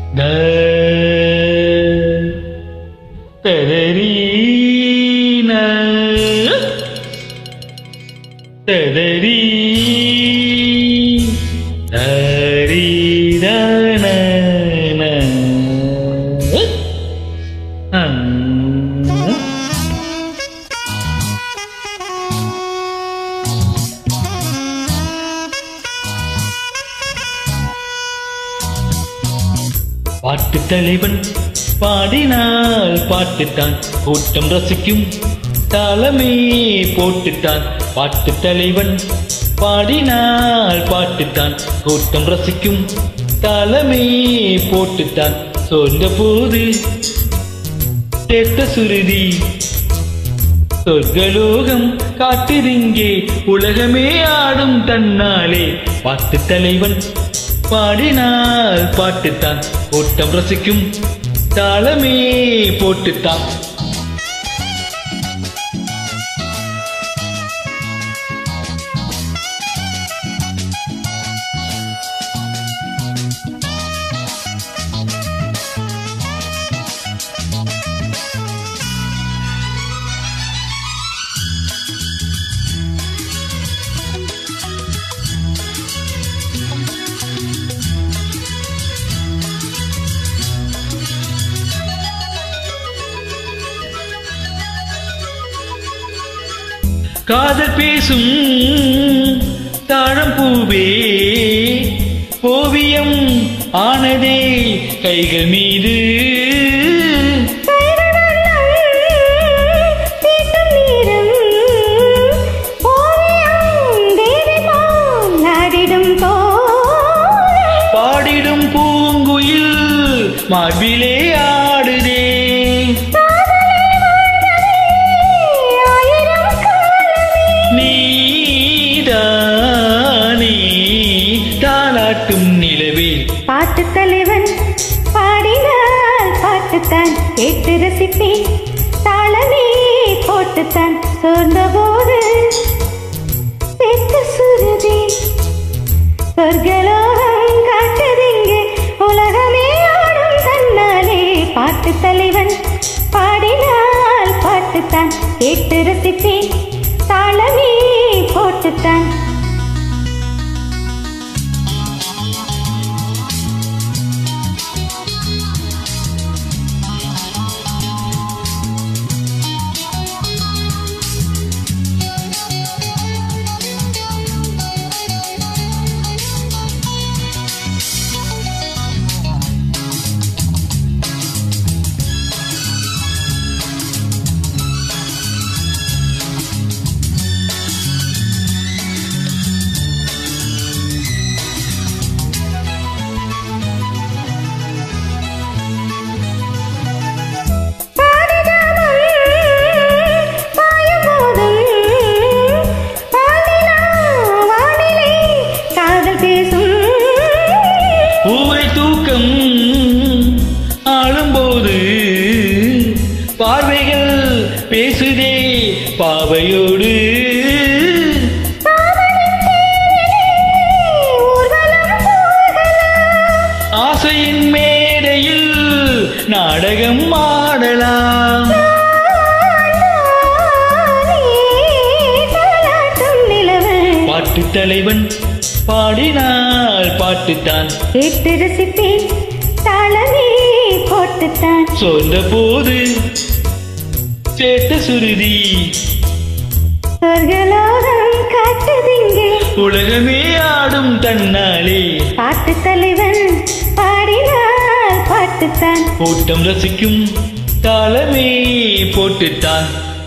த ததரீன ததரீ தரீதன பாட்டு தலைவன் பாடினால் பாட்டுத்தான் கூட்டம் ரசிக்கும் தாளமே போட்டுத்தான் பாட்டு தலைவன் பாடினால் பாட்டுத்தான் கூட்டம் ரசிக்கும் தாளமே போட்டுத்தான் சொந்த போது சேர்த்த சுருதி சொர்க்கலோகம் காட்டுதிங்கே உலகமே ஆடும் தன்னாலே பாட்டு தலைவன் பாடினால் பாட்டுத்தான் கூட்டம் ரசிக்கும் தாளமே போட்டுத்தான் காதல் பேசும் தாழம் பூவே ஓவியம் ஆனதே கைகள் மீது பாடிடும் பூங்குயில் மார்பிலே ஆடுதே நீதானே தாளாட்டும் நிலவே பாட்டு தலைவன் பாடினால் பாட்டுத்தான் கேட்டு ரசிப்பேன் தாளமே போட்டுத்தான் சோர்ந்த போது சேர்த்த சுருதி சொர்க்கலோகம் காட்டுதிங்கே உலகமே ஆடும் தன்னாலே பாட்டு தலைவன் பாடினால் பாட்டுத்தான் கேட்டு ரசிப்பேன் தாளமே போட்டுத்தான் ஊரை தூக்கம் ஆளும்போது பார்வைகள் பேசுதே பாவையோடு ஆசையின் மேடையில் நாடகம் ஆடலாம் பாட்டு தலைவன் பாடினால் பாட்டுத்தான் கேட்டு ரசிப்பேன் தாளமே போட்டுத்தான் சொந்த போது சேட்ட சுருதி சொர்க்கலோகம் காட்டுதிங்கே உலகமே ஆடும் தன்னாலே பாட்டு தலைவன் பாடினால் பாட்டுத்தான் கூட்டம் ரசிக்கும் தாளமே போட்டுத்தான்